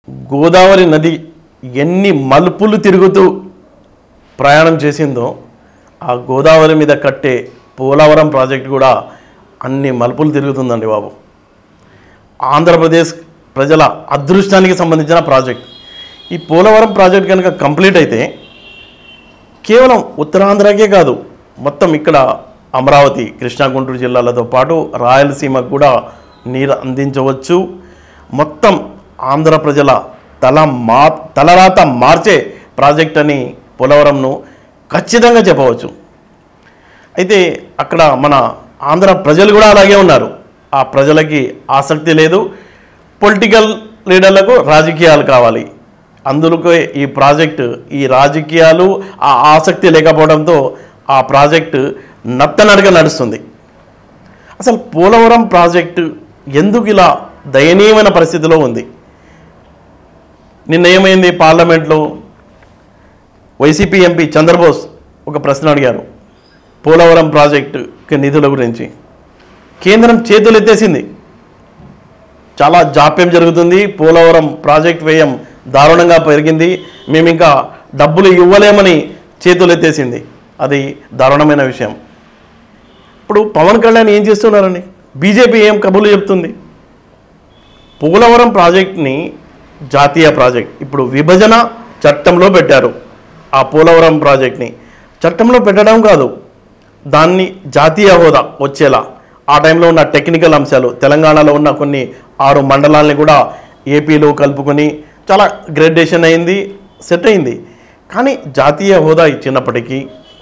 గోదావరి నది ఎన్ని మలుపులు తిరుగుతూ ప్రయాణం చేసిందో ఆ గోదావరి మీద కట్టే పోలవరం ప్రాజెక్ట్ కూడా అన్ని మలుపులు తిరుగుతుందండి బాబు ఆంధ్రప్రదేశ్ ప్రజల అదృష్టానికి సంబంధించిన ప్రాజెక్ట్ ఈ పోలవరం ప్రాజెక్ట్ కనుక కంప్లీట్ అయితే కేవలం ఉత్తరాంధ్రకే కాదు మొత్తం ఇక్కడ అమరావతి కృష్ణా గుంటూరు జిల్లాలతో పాటు రాయలసీమకు కూడా నీరు అందించవచ్చు మొత్తం ఆంధ్ర ప్రజల తల మా తలరాత మార్చే ప్రాజెక్ట్ అని పోలవరంను ఖచ్చితంగా చెప్పవచ్చు అయితే అక్కడ మన ఆంధ్ర ప్రజలు కూడా అలాగే ఉన్నారు ఆ ప్రజలకి ఆసక్తి లేదు పొలిటికల్ లీడర్లకు రాజకీయాలు కావాలి అందులో ఈ ప్రాజెక్టు ఈ రాజకీయాలు ఆ ఆసక్తి లేకపోవడంతో ఆ ప్రాజెక్టు నత్తనడక నడుస్తుంది అసలు పోలవరం ప్రాజెక్టు ఎందుకు ఇలా దయనీయమైన పరిస్థితిలో ఉంది నిన్న ఏమైంది పార్లమెంట్లో వైసీపీ ఎంపీ చంద్రబోస్ ఒక ప్రశ్న అడిగారు పోలవరం ప్రాజెక్టుకి నిధుల గురించి కేంద్రం చేతులు ఎత్తేసింది చాలా జాప్యం జరుగుతుంది పోలవరం ప్రాజెక్ట్ వ్యయం దారుణంగా పెరిగింది మేము ఇంకా డబ్బులు ఇవ్వలేమని చేతులు ఎత్తేసింది అది దారుణమైన విషయం ఇప్పుడు పవన్ కళ్యాణ్ ఏం చేస్తున్నారండి బీజేపీ ఏం కబుర్లు చెప్తుంది పోలవరం ప్రాజెక్ట్ని జాతీయ ప్రాజెక్ట్ ఇప్పుడు విభజన చట్టంలో పెట్టారు ఆ పోలవరం ప్రాజెక్ట్ని చట్టంలో పెట్టడం కాదు దాన్ని జాతీయ హోదా వచ్చేలా ఆ టైంలో ఉన్న టెక్నికల్ అంశాలు తెలంగాణలో ఉన్న కొన్ని ఆరు మండలాల్ని కూడా ఏపీలో కలుపుకొని చాలా గ్రేడేషన్ అయింది సెట్ అయింది కానీ జాతీయ హోదా ఇచ్చినప్పటికీ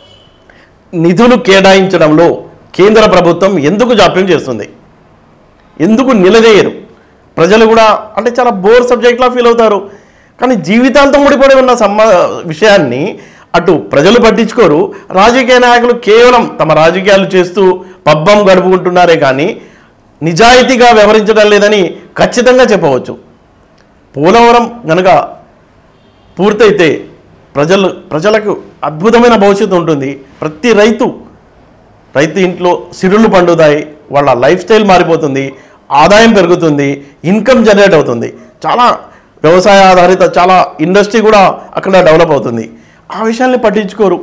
నిధులు కేటాయించడంలో కేంద్ర ప్రభుత్వం ఎందుకు జాప్యం చేస్తుంది ఎందుకు నిలదీయరు ప్రజలు కూడా అంటే చాలా బోర్ సబ్జెక్ట్లా ఫీల్ అవుతారు కానీ జీవితాలతో ముడిపడి ఉన్న సమ్మ విషయాన్ని అటు ప్రజలు పట్టించుకోరు రాజకీయ నాయకులు కేవలం తమ రాజకీయాలు చేస్తూ పబ్బం గడుపుకుంటున్నారే కానీ నిజాయితీగా వ్యవహరించడం లేదని ఖచ్చితంగా చెప్పవచ్చు పోలవరం గనక పూర్తయితే ప్రజలు ప్రజలకు అద్భుతమైన భవిష్యత్తు ఉంటుంది ప్రతి రైతు రైతు ఇంట్లో సిరులు పండుతాయి వాళ్ళ లైఫ్ స్టైల్ మారిపోతుంది ఆదాయం పెరుగుతుంది ఇన్కమ్ జనరేట్ అవుతుంది చాలా వ్యవసాయ ఆధారిత చాలా ఇండస్ట్రీ కూడా అక్కడ డెవలప్ అవుతుంది ఆ విషయాల్ని పట్టించుకోరు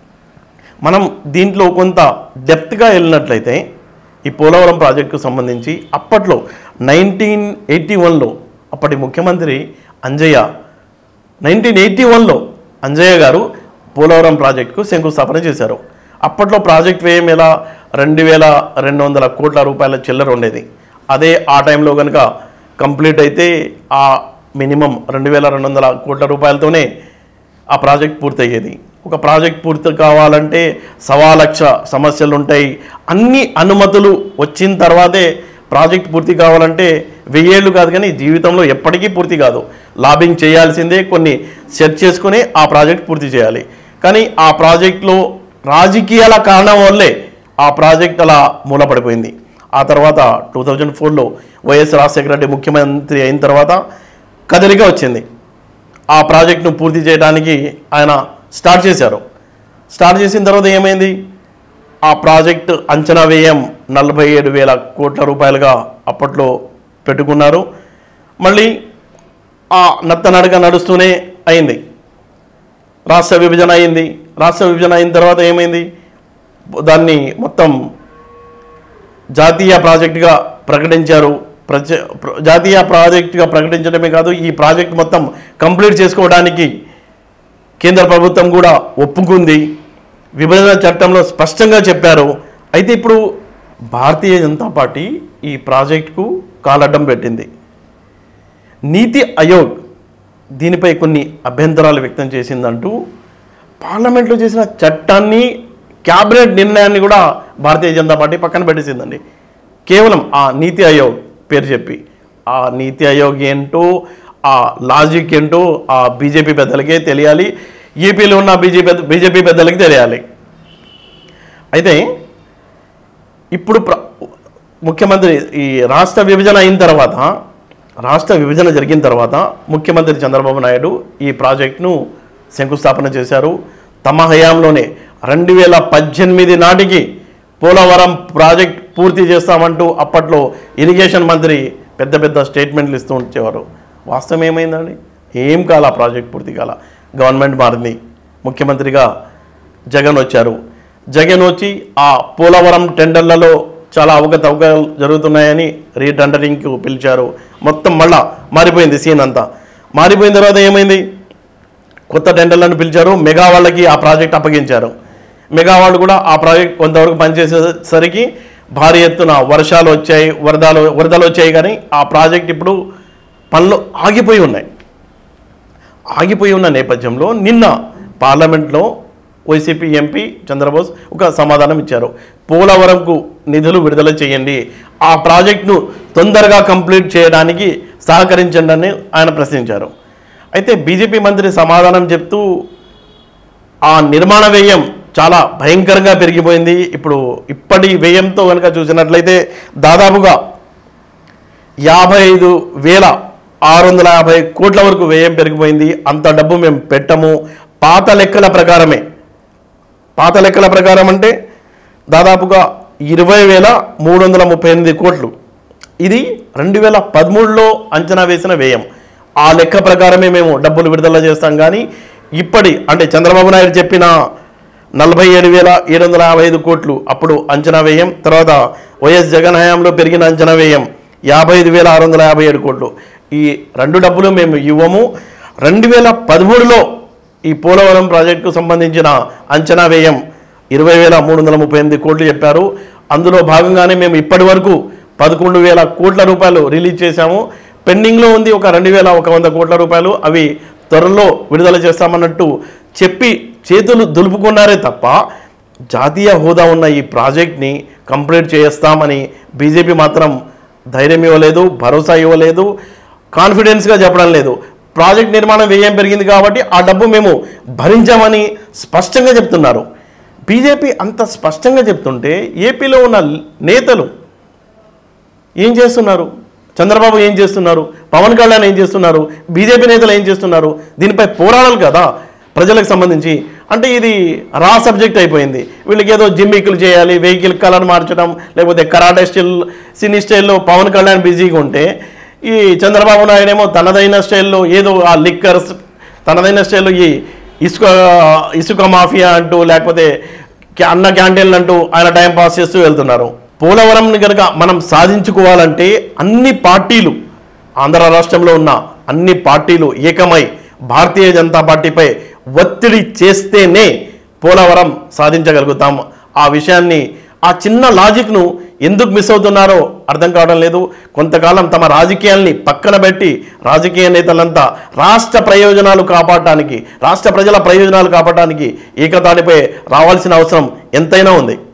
మనం దీంట్లో కొంత డెప్త్గా వెళ్ళినట్లయితే ఈ పోలవరం ప్రాజెక్టుకు సంబంధించి అప్పట్లో నైన్టీన్ ఎయిటీ వన్లో అప్పటి ముఖ్యమంత్రి అంజయ్య నైన్టీన్ ఎయిటీ వన్లో అంజయ్య గారు పోలవరం ప్రాజెక్టుకు శంకుస్థాపన చేశారు అప్పట్లో ప్రాజెక్ట్ వ్యయం ఎలా రెండు వేల రెండు వందల కోట్ల రూపాయల చిల్లర ఉండేది అదే ఆ టైంలో కనుక కంప్లీట్ అయితే ఆ మినిమం రెండు వేల రెండు వందల కోట్ల రూపాయలతోనే ఆ ప్రాజెక్ట్ పూర్తయ్యేది ఒక ప్రాజెక్ట్ పూర్తి కావాలంటే సవా లక్ష సమస్యలు ఉంటాయి అన్ని అనుమతులు వచ్చిన తర్వాతే ప్రాజెక్ట్ పూర్తి కావాలంటే వెయ్యేళ్ళు కాదు కానీ జీవితంలో ఎప్పటికీ పూర్తి కాదు లాబింగ్ చేయాల్సిందే కొన్ని సెట్ చేసుకుని ఆ ప్రాజెక్ట్ పూర్తి చేయాలి కానీ ఆ ప్రాజెక్ట్లో రాజకీయాల కారణం వల్లే ఆ ప్రాజెక్ట్ అలా మూలపడిపోయింది ఆ తర్వాత టూ థౌజండ్ ఫోర్లో వైఎస్ రాజశేఖర రెడ్డి ముఖ్యమంత్రి అయిన తర్వాత కదలిక వచ్చింది ఆ ప్రాజెక్ట్ను పూర్తి చేయడానికి ఆయన స్టార్ట్ చేశారు స్టార్ట్ చేసిన తర్వాత ఏమైంది ఆ ప్రాజెక్ట్ అంచనా వ్యయం నలభై ఏడు వేల కోట్ల రూపాయలుగా అప్పట్లో పెట్టుకున్నారు మళ్ళీ ఆ నత్తనడక నడుస్తూనే అయింది రాష్ట్ర విభజన అయింది రాష్ట్ర విభజన అయిన తర్వాత ఏమైంది దాన్ని మొత్తం జాతీయ ప్రాజెక్టుగా ప్రకటించారు ప్రజ ప్ర- జాతీయ ప్రాజెక్టుగా ప్రకటించడమే కాదు ఈ ప్రాజెక్ట్ మొత్తం కంప్లీట్ చేసుకోవడానికి కేంద్ర ప్రభుత్వం కూడా ఒప్పుకుంది విభజన చట్టంలో స్పష్టంగా చెప్పారు అయితే ఇప్పుడు భారతీయ జనతా పార్టీ ఈ ప్రాజెక్టుకు కాలడ్డం పెట్టింది నీతి ఆయోగ్ దీనిపై కొన్ని అభ్యంతరాలు వ్యక్తం చేసిందంటూ పార్లమెంట్లో చేసిన చట్టాన్ని క్యాబినెట్ నిర్ణయాన్ని కూడా భారతీయ జనతా పార్టీ పక్కన పెట్టేసిందండి కేవలం ఆ నీతి ఆయోగ్ పేరు చెప్పి ఆ నీతి ఆయోగ్ ఏంటో ఆ లాజిక్ ఏంటో ఆ బీజేపీ పెద్దలకే తెలియాలి ఏపీలో ఉన్న బీజేపీ బీజేపీ పెద్దలకి తెలియాలి అయితే ఇప్పుడు ప్ర ముఖ్యమంత్రి ఈ రాష్ట్ర విభజన అయిన తర్వాత రాష్ట్ర విభజన జరిగిన తర్వాత ముఖ్యమంత్రి చంద్రబాబు నాయుడు ఈ ప్రాజెక్టును శంకుస్థాపన చేశారు తమ హయాంలోనే రెండు వేల పద్దెనిమిది నాటికి పోలవరం ప్రాజెక్ట్ పూర్తి చేస్తామంటూ అప్పట్లో ఇరిగేషన్ మంత్రి పెద్ద పెద్ద స్టేట్మెంట్లు ఇస్తూ ఉంచేవారు వాస్తవం ఏమైందండి ఏం కాల ఆ ప్రాజెక్ట్ పూర్తి కాల గవర్నమెంట్ మారింది ముఖ్యమంత్రిగా జగన్ వచ్చారు జగన్ వచ్చి ఆ పోలవరం టెండర్లలో చాలా అవకతవకలు జరుగుతున్నాయని రీటెండరింగ్కి పిలిచారు మొత్తం మళ్ళా మారిపోయింది సీన్ అంతా మారిపోయిన తర్వాత ఏమైంది కొత్త టెండర్లను పిలిచారు మెగా వాళ్ళకి ఆ ప్రాజెక్ట్ అప్పగించారు మెగా వాళ్ళు కూడా ఆ ప్రాజెక్ట్ కొంతవరకు పనిచేసేసరికి భారీ ఎత్తున వర్షాలు వచ్చాయి వరదలు వరదలు వచ్చాయి కానీ ఆ ప్రాజెక్ట్ ఇప్పుడు పనులు ఆగిపోయి ఉన్నాయి ఆగిపోయి ఉన్న నేపథ్యంలో నిన్న పార్లమెంట్లో వైసీపీ ఎంపీ చంద్రబోస్ ఒక సమాధానం ఇచ్చారు పోలవరంకు నిధులు విడుదల చేయండి ఆ ప్రాజెక్టును తొందరగా కంప్లీట్ చేయడానికి సహకరించండి అని ఆయన ప్రశ్నించారు అయితే బీజేపీ మంత్రి సమాధానం చెప్తూ ఆ నిర్మాణ వ్యయం చాలా భయంకరంగా పెరిగిపోయింది ఇప్పుడు ఇప్పటి వ్యయంతో కనుక చూసినట్లయితే దాదాపుగా యాభై ఐదు వేల ఆరు వందల యాభై కోట్ల వరకు వ్యయం పెరిగిపోయింది అంత డబ్బు మేము పెట్టము పాత లెక్కల ప్రకారమే పాత లెక్కల ప్రకారం అంటే దాదాపుగా ఇరవై వేల మూడు వందల ముప్పై ఎనిమిది కోట్లు ఇది రెండు వేల పదమూడులో అంచనా వేసిన వ్యయం ఆ లెక్క ప్రకారమే మేము డబ్బులు విడుదల చేస్తాం కానీ ఇప్పటి అంటే చంద్రబాబు నాయుడు చెప్పిన నలభై ఏడు వేల ఏడు వందల యాభై ఐదు కోట్లు అప్పుడు అంచనా వ్యయం తర్వాత వైఎస్ జగన్ హయాంలో పెరిగిన అంచనా వ్యయం యాభై ఐదు వేల ఆరు వందల యాభై ఏడు కోట్లు ఈ రెండు డబ్బులు మేము ఇవ్వము రెండు వేల పదమూడులో ఈ పోలవరం ప్రాజెక్టుకు సంబంధించిన అంచనా వ్యయం ఇరవై వేల మూడు వందల ముప్పై ఎనిమిది కోట్లు చెప్పారు అందులో భాగంగానే మేము ఇప్పటి వరకు పదకొండు వేల కోట్ల రూపాయలు రిలీజ్ చేశాము పెండింగ్లో ఉంది ఒక రెండు వేల ఒక వంద కోట్ల రూపాయలు అవి త్వరలో విడుదల చేస్తామన్నట్టు చెప్పి చేతులు దులుపుకున్నారే తప్ప జాతీయ హోదా ఉన్న ఈ ప్రాజెక్ట్ని కంప్లీట్ చేస్తామని బీజేపీ మాత్రం ధైర్యం ఇవ్వలేదు భరోసా ఇవ్వలేదు కాన్ఫిడెన్స్గా చెప్పడం లేదు ప్రాజెక్ట్ నిర్మాణం వ్యయం పెరిగింది కాబట్టి ఆ డబ్బు మేము భరించామని స్పష్టంగా చెప్తున్నారు బీజేపీ అంత స్పష్టంగా చెప్తుంటే ఏపీలో ఉన్న నేతలు ఏం చేస్తున్నారు చంద్రబాబు ఏం చేస్తున్నారు పవన్ కళ్యాణ్ ఏం చేస్తున్నారు బీజేపీ నేతలు ఏం చేస్తున్నారు దీనిపై పోరాడాలి కదా ప్రజలకు సంబంధించి అంటే ఇది రా సబ్జెక్ట్ అయిపోయింది వీళ్ళకి ఏదో జిమ్మికులు చేయాలి వెహికల్ కలర్ మార్చడం లేకపోతే కరాటే స్టైల్ సినీ స్టైల్లో పవన్ కళ్యాణ్ బిజీగా ఉంటే ఈ చంద్రబాబు నాయుడు ఏమో తనదైన స్టైల్లో ఏదో ఆ లిక్కర్స్ తనదైన స్టైల్లో ఈ ఇసుక ఇసుక మాఫియా అంటూ లేకపోతే క్యా- అన్న క్యాంటీన్లు అంటూ ఆయన టైం పాస్ చేస్తూ వెళ్తున్నారు పోలవరం కనుక మనం సాధించుకోవాలంటే అన్ని పార్టీలు ఆంధ్ర రాష్ట్రంలో ఉన్న అన్ని పార్టీలు ఏకమై భారతీయ జనతా పార్టీపై ఒత్తిడి చేస్తేనే పోలవరం సాధించగలుగుతాం ఆ విషయాన్ని ఆ చిన్న లాజిక్ను ఎందుకు మిస్ అవుతున్నారో అర్థం కావడం లేదు కొంతకాలం తమ రాజకీయాల్ని పక్కన పెట్టి రాజకీయ నేతలంతా రాష్ట్ర ప్రయోజనాలు కాపాడటానికి రాష్ట్ర ప్రజల ప్రయోజనాలు కాపాడటానికి ఏకతాటిపై రావాల్సిన అవసరం ఎంతైనా ఉంది